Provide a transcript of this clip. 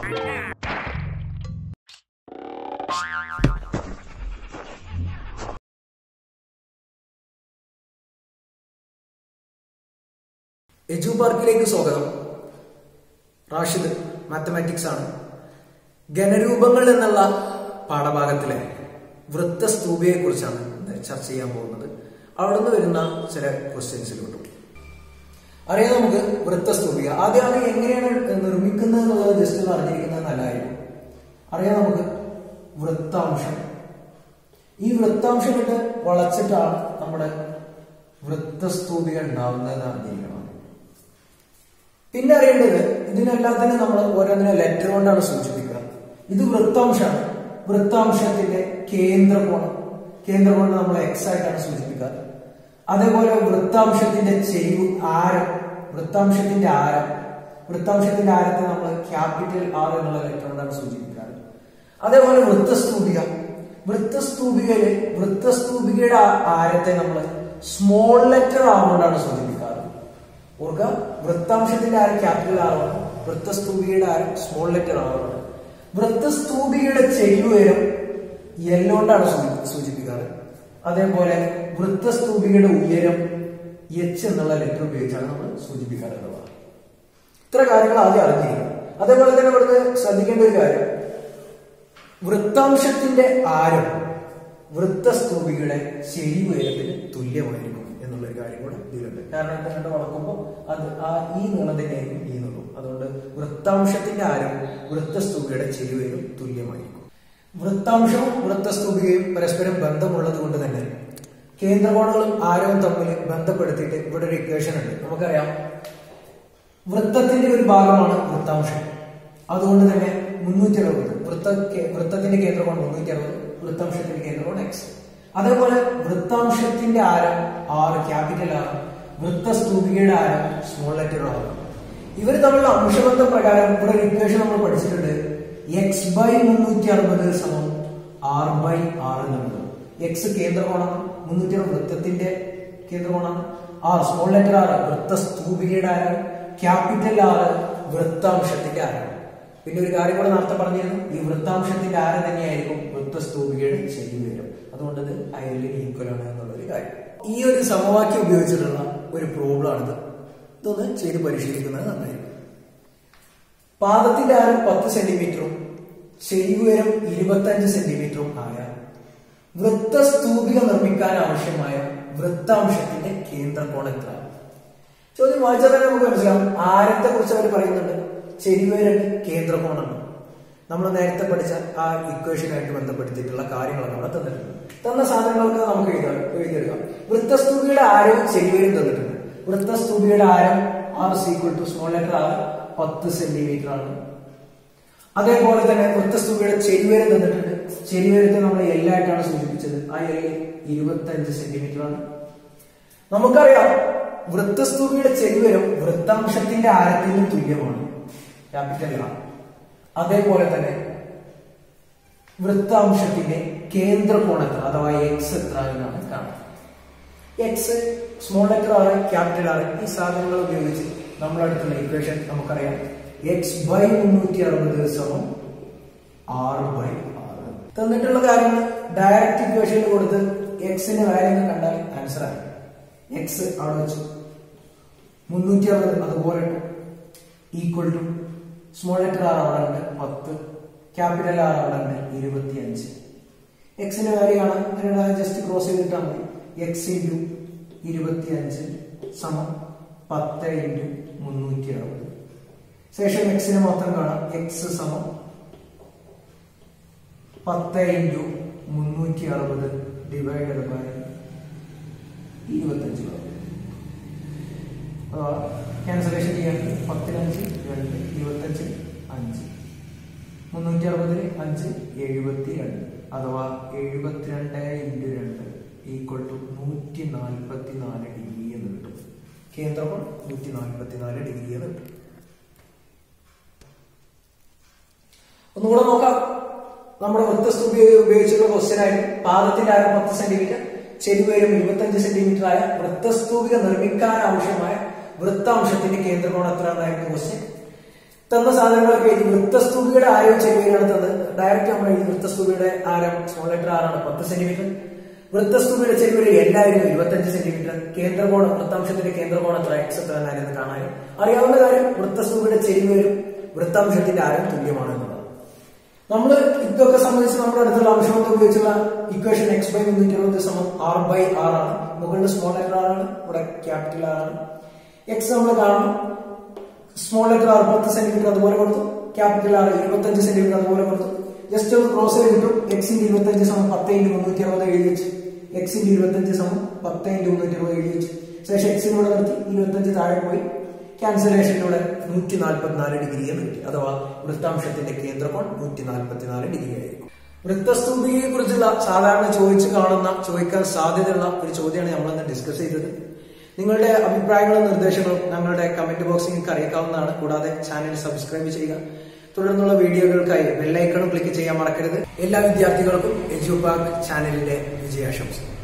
എജു പാർക്കിലേക്ക് സ്വാഗതം റാഷിദ് മാത്തമാറ്റിക്സ് ആണ് ഘനരൂപങ്ങൾ എന്നുള്ള പാഠഭാഗത്തിലെ വൃത്തസ്തൂപിയെ കുറിച്ചാണ് ഇന്ന് ചർച്ച ചെയ്യാൻ പോകുന്നത് അവിടെ നിന്ന് വരുന്ന ചില ക്വസ്റ്റ്യൻസിലോട്ടും അറിയാം നമുക്ക് വൃത്തസ്തൂപിക ആദ്യം അത് എങ്ങനെയാണ് നിർമ്മിക്കുന്നത് എന്നുള്ളത് ജസ്റ്റ് ഒന്ന് അറിഞ്ഞിരിക്കുന്നത് നല്ലതായിരിക്കും അറിയാം നമുക്ക് വൃത്താംശം ഈ വൃത്താംശം ഇട്ട് വളച്ചിട്ടാണ് നമ്മുടെ വൃത്തസ്തൂപിക ഉണ്ടാവുന്നത് അറിഞ്ഞിരിക്കണം പിന്നെ അറിയേണ്ടത് ഇതിനെല്ലാത്തിനും നമ്മൾ ഓരോന്നിനെ ലെറ്റർ കൊണ്ടാണ് സൂചിപ്പിക്കുക ഇത് വൃത്താംശമാണ് വൃത്താംശത്തിന്റെ കേന്ദ്രകോണം കേന്ദ്രകോണം നമ്മൾ എക്സ് ആയിട്ടാണ് സൂചിപ്പിക്കുക അതേപോലെ വൃത്താംശത്തിന്റെ ചെരിവ് ആരം വൃത്താംശത്തിന്റെ ആരം വൃത്താംശത്തിന്റെ ആരത്തെ നമ്മൾ ക്യാപിറ്റൽ ആർ എന്നുള്ള ലെറ്റർ കൊണ്ടാണ് സൂചിപ്പിക്കാറ് അതേപോലെ വൃത്തസ്തൂപിക വൃത്തസ്തൂപികയില് വൃത്തസ്തൂപികയുടെ ആ- ആരത്തെ നമ്മൾ സ്മോൾ ലെറ്റർ ആർ കൊണ്ടാണ് സൂചിപ്പിക്കാറ് ഓർക്കുക വൃത്താംശത്തിന്റെ ആരം ക്യാപിറ്റൽ ആറാണ് വൃത്തസ്തൂപികയുടെ ആരം സ്മോൾ ലെറ്റർ ആറാണ് വൃത്തസ്തൂപികയുടെ ചെരിവുയരം എല്ലോ കൊണ്ടാണ് സൂചി- സൂചിപ്പിക്കാറ് അതേപോലെ വൃത്തസ്തൂപികയുടെ ഉയരം എച്ച് എന്നുള്ള ലെറ്റർ ഉപയോഗിച്ചാണ് നമ്മൾ സൂചിപ്പിക്കാറുള്ളത് ഇത്ര കാര്യങ്ങൾ ആദ്യം അറിഞ്ഞിരിക്കണം അതേപോലെ തന്നെ ഇവിടുന്ന് ശ്രദ്ധിക്കേണ്ട ഒരു കാര്യം വൃത്താംശത്തിന്റെ ആരം വൃത്തസ്തൂപികയുടെ ശരിവുയരത്തിന് തുല്യമായിരിക്കും എന്നുള്ള ഒരു കാര്യം കൂടെ ഇതിലുണ്ട് കാരണം എന്താ കണ്ട് വളർത്തുമ്പോൾ അത് ആ ഈ നീളം തന്നെയായിരിക്കും ഈ നീളം അതുകൊണ്ട് വൃത്താംശത്തിന്റെ ആരം വൃത്തസ്തൂപികയുടെ ചെരിവുയരം തുല്യമായിരിക്കും വൃത്താംശവും വൃത്തസ്തൂപികയും പരസ്പരം ബന്ധമുള്ളത് കൊണ്ട് തന്നെ കേന്ദ്രകോണങ്ങളും ആരവും തമ്മിൽ ബന്ധപ്പെടുത്തിയിട്ട് ഇവിടെ ഒരു ഇക്വേഷൻ ഉണ്ട് നമുക്കറിയാം വൃത്തത്തിന്റെ ഒരു ഭാഗമാണ് വൃത്താംശം അതുകൊണ്ട് തന്നെ മുന്നൂറ്റി അറുപത് വൃത്ത കേ- വൃത്തത്തിന്റെ കേന്ദ്രമാണ് മുന്നൂറ്റി അറുപത് വൃത്താംശത്തിന്റെ കേന്ദ്രമാണ് എക്സ് അതേപോലെ വൃത്താംശത്തിന്റെ ആരം ആറ് ക്യാപിറ്റൽ ആറ് വൃത്തസ്തൂപികയുടെ ആരം സ്മോൾ ലെറ്റർ ആറ് ഇവർ തമ്മിലുള്ള അംശബന്ധം പ്രകാരം ഇവിടെ ഒരു ഇക്വേഷൻ നമ്മൾ പഠിച്ചിട്ടുണ്ട് എക്സ് ബൈ മുന്നൂറ്റി അറുപത് സമം ആർ ബൈ ആർ എന്നുള്ളത് എക്സ് കേന്ദ്രകോണമാണ് മുന്നൂറ്റി അറുപത് വൃത്തത്തിന്റെ കേന്ദ്രകോണമാണ് ആർ സ്മോൾ ലെറ്റർ ആറ് വൃത്തസ്തൂപികയുടെ ആരം ക്യാപിറ്റൽ ആറ് വൃത്താംശത്തിന്റെ ആരം പിന്നെ ഒരു കാര്യം കൂടെ നേരത്തെ പറഞ്ഞിരുന്നു ഈ വൃത്താംശത്തിന്റെ ആരം തന്നെയായിരിക്കും വൃത്തസ്തൂപികയുടെ ചെരിവ് വരും അതുകൊണ്ട് ഇത് ഐഡിയലി ഈക്വൽ ആണ് എന്നുള്ള ഒരു കാര്യം ഈ ഒരു സമവാക്യം ഉപയോഗിച്ചിട്ടുള്ള ഒരു പ്രോബ്ലം ആണിത് ഇതൊന്ന് ചെയ്ത് പരിശീലിക്കുന്നത് നന്നായിരിക്കും പാദത്തിന്റെ ആരം പത്ത് സെന്റിമീറ്ററും ചെരിവുയരം ഇരുപത്തഞ്ച് സെന്റിമീറ്ററും ആയ വൃത്തസ്തൂപിക നിർമ്മിക്കാൻ ആവശ്യമായ വൃത്താംശത്തിന്റെ കേന്ദ്രകോണം എത്ര ചോദ്യം വായിച്ചാൽ തന്നെ നമുക്ക് മനസ്സിലാവും ആരത്തെ കുറിച്ച് അവർ പറയുന്നുണ്ട് ചെരിവുയരം കേന്ദ്രകോണമാണ് നമ്മൾ നേരത്തെ പഠിച്ച ആ ഇക്വേഷനായിട്ട് ബന്ധപ്പെടുത്തിയിട്ടുള്ള കാര്യങ്ങളാണ് അവിടെ തന്നിട്ടുണ്ട് തന്ന സാധനങ്ങളൊക്കെ നമുക്ക് എഴുതാം എഴുതിയെടുക്കാം വൃത്തസ്തൂപിയുടെ ആരവും ചെരിവരും തന്നിട്ടുണ്ട് വൃത്തസ്തൂപിയുടെ ആരം R equal to small letter R പത്ത് സെന്റിമീറ്റർ ആണ് അതേപോലെ തന്നെ വൃത്തസ്തൂപിയുടെ ചെരിവരം തന്നിട്ടുണ്ട് ചെരിവരത്തെ നമ്മൾ എല്ലായിട്ടാണ് സൂചിപ്പിച്ചത് ആ എല്ല് ഇരുപത്തഞ്ച് സെന്റിമീറ്റർ ആണ് നമുക്കറിയാം വൃത്തസ്തൂപിയുടെ ചെരിവരം വൃത്താംശത്തിന്റെ ആരത്തിന് തുല്യമാണ് ക്യാപിറ്റൽ ആർ അതേപോലെ തന്നെ വൃത്താംശത്തിന്റെ കേന്ദ്രകോണം എത്ര അഥവാ എക്സ് എത്ര എന്നാണ് കാണുന്നത് X small letter R capital R ഈ സാധനങ്ങൾ ഉപയോഗിച്ച് നമ്മുടെ അടുത്തുള്ള ഇക്വേഷൻ നമുക്കറിയാം എക്സ് ബൈ മുന്നൂറ്റി അറുപത് സമം ആറ് ബൈ ആറ് തന്നിട്ടുള്ള കാര്യങ്ങൾ ഡയറക്റ്റ് ഇക്വേഷനിൽ കൊടുത്ത് എക്സിന്റെ വാല്യൂ കണ്ടാൽ ആൻസർ ആണ് എക്സ് അവിടെ വെച്ചു മുന്നൂറ്റി അറുപത് അതുപോലെ equal to small letter R അവിടെ ഉണ്ട് പത്ത് ക്യാപിറ്റൽ ആർ അവിടെ ഉണ്ട് ഇരുപത്തി അഞ്ച് എക്സിന്റെ വാല്യൂ കാണാൻ അങ്ങനെ ജസ്റ്റ് ക്രോസ് ചെയ്തിട്ടാൽ മതി എക്സ് ഇൻറ്റു ഇരുപത്തി അഞ്ച് സമം പത്ത് ഇൻറ്റു മുന്നൂറ്റി അറുപത് ശേഷം എക്സിന് മൊത്തം കാണാം എക്സ് സമം പത്ത് ഇൻറ്റു മുന്നൂറ്റി അറുപത് ഡിവൈഡഡ് ബൈ ഇരുപത്തഞ്ച് ക്യാൻസലേഷൻ ചെയ്യാൻ പത്തിനഞ്ച് രണ്ട് ഇരുപത്തഞ്ച് അഞ്ച് മുന്നൂറ്റി അറുപതിന് അഞ്ച് എഴുപത്തി രണ്ട് അഥവാ എഴുപത്തിരണ്ട് ഇൻറ്റു രണ്ട് ഈക്വൽ ടു നൂറ്റി നാൽപ്പത്തി നാല് ഡിഗ്രി എന്ന് കിട്ടും കേന്ദ്രകോൺ നൂറ്റി നാൽപ്പത്തി നാല് ഡിഗ്രി എന്ന് കിട്ടും ഒന്നുകൂടെ നോക്കാം നമ്മുടെ വൃത്തസ്തുതി ഉപയോഗിച്ചുള്ള ക്വസ്റ്റ്യൻ ആയിട്ട് പാദത്തിന്റെ ആരം പത്ത് സെന്റിമീറ്റർ ചെരിവരും ഇരുപത്തഞ്ച് സെന്റിമീറ്റർ ആയ വൃത്തസ്തൂപിക നിർമ്മിക്കാൻ ആവശ്യമായ വൃത്താംശത്തിന്റെ കേന്ദ്രകോണം എത്ര എന്നായിരുന്നു ക്വസ്റ്റ്യൻ തന്ന സാധനങ്ങളൊക്കെ എഴുതി വൃത്തസ്തൂപിയുടെ ആരം ചെരുവിനാണ് തന്നത് ഡയറക്റ്റ് നമ്മൾ എഴുതി വൃത്തസ്തൂപിയുടെ ആരം സ്മോൾ ലെറ്റർ ആറാണ് പത്ത് സെന്റിമീറ്റർ വൃത്തസ്തൂപിയുടെ ചെരുവിൽ എല്ലാവരും ഇരുപത്തഞ്ച് സെന്റിമീറ്റർ കേന്ദ്രകോണം വൃത്താംശത്തിന്റെ കേന്ദ്രകോണം എത്ര എക്സ് എത്ര എന്നായിരുന്നു കാണാൻ അറിയാവുന്ന കാര്യം വൃത്തസ്തൂപിയുടെ ചെരുവിലും വൃത്താംശത്തിന്റെ ആരം തുല്യമാണ് എന്നുള്ളത് നമ്മൾ ഇതൊക്കെ സംബന്ധിച്ച് നമ്മുടെ അടുത്തുള്ള അംശമൊക്കെ ഉപയോഗിച്ചുള്ള ഇക്വേഷൻ എക്സ് ബൈ മുന്നൂറ്റി അറുപത് സമം ആർ ബൈ ആർ ആണ് മുകളിൽ സ്മോൾ ലെറ്റർ ആർ ആണ് ഇവിടെ ക്യാപിറ്റൽ ആർ ആണ് എക്സ് നമ്മൾ കാണണം സ്മോൾ ലെറ്റർ ആർ പത്ത് സെന്റിമീറ്റർ അതുപോലെ കൊടുത്തു ക്യാപിറ്റൽ ആർ ഇരുപത്തഞ്ച് സെന്റിമീറ്റർ അതുപോലെ കൊടുത്തു ജസ്റ്റ് ഒന്ന് ക്രോസ് ചെയ്തിട്ടു എക്സിന്റെ ഇരുപത്തഞ്ച് സമം പത്ത് ഇൻറ്റു മുന്നൂറ്റി അറുപത് എഴുതി വെച്ച് എക്സിന്റെ ഇരുപത്തഞ്ച് സമം പത്ത് ഇൻറ്റു മുന്നൂറ്റി അറുപത് എഴുതി വെച്ച് ശേഷം എക്സിനോട് നിർത്തി ഇരുപത്തഞ്ച് താഴെ പോയി ക്യാൻസലേഷനിലൂടെ നൂറ്റി നാൽപ്പത്തിനാല് ഡിഗ്രി എന്ന് കിട്ടി അഥവാ വൃത്താംശത്തിന്റെ കേന്ദ്രകോൺ നൂറ്റി നാൽപ്പത്തിനാല് ഡിഗ്രി ആയിരിക്കും വൃത്തസ്തൂപികയെ കുറിച്ചുള്ള സാധാരണ ചോദിച്ചു കാണുന്ന ചോദിക്കാൻ സാധ്യതയുള്ള ഒരു ചോദ്യമാണ് നമ്മളിന്ന് ഡിസ്കസ് ചെയ്തത് നിങ്ങളുടെ അഭിപ്രായങ്ങളും നിർദ്ദേശങ്ങളും ഞങ്ങളുടെ കമന്റ് ബോക്സിൽ നിങ്ങൾക്ക് അറിയിക്കാവുന്നതാണ് കൂടാതെ ചാനൽ സബ്സ്ക്രൈബ് ചെയ്യുക തുടർന്നുള്ള വീഡിയോകൾക്കായി ബെല്ലൈക്കണും ക്ലിക്ക് ചെയ്യാൻ മറക്കരുത് എല്ലാ വിദ്യാർത്ഥികൾക്കും എജുപാക് ചാനലിന്റെ വിജയാശംസകൾ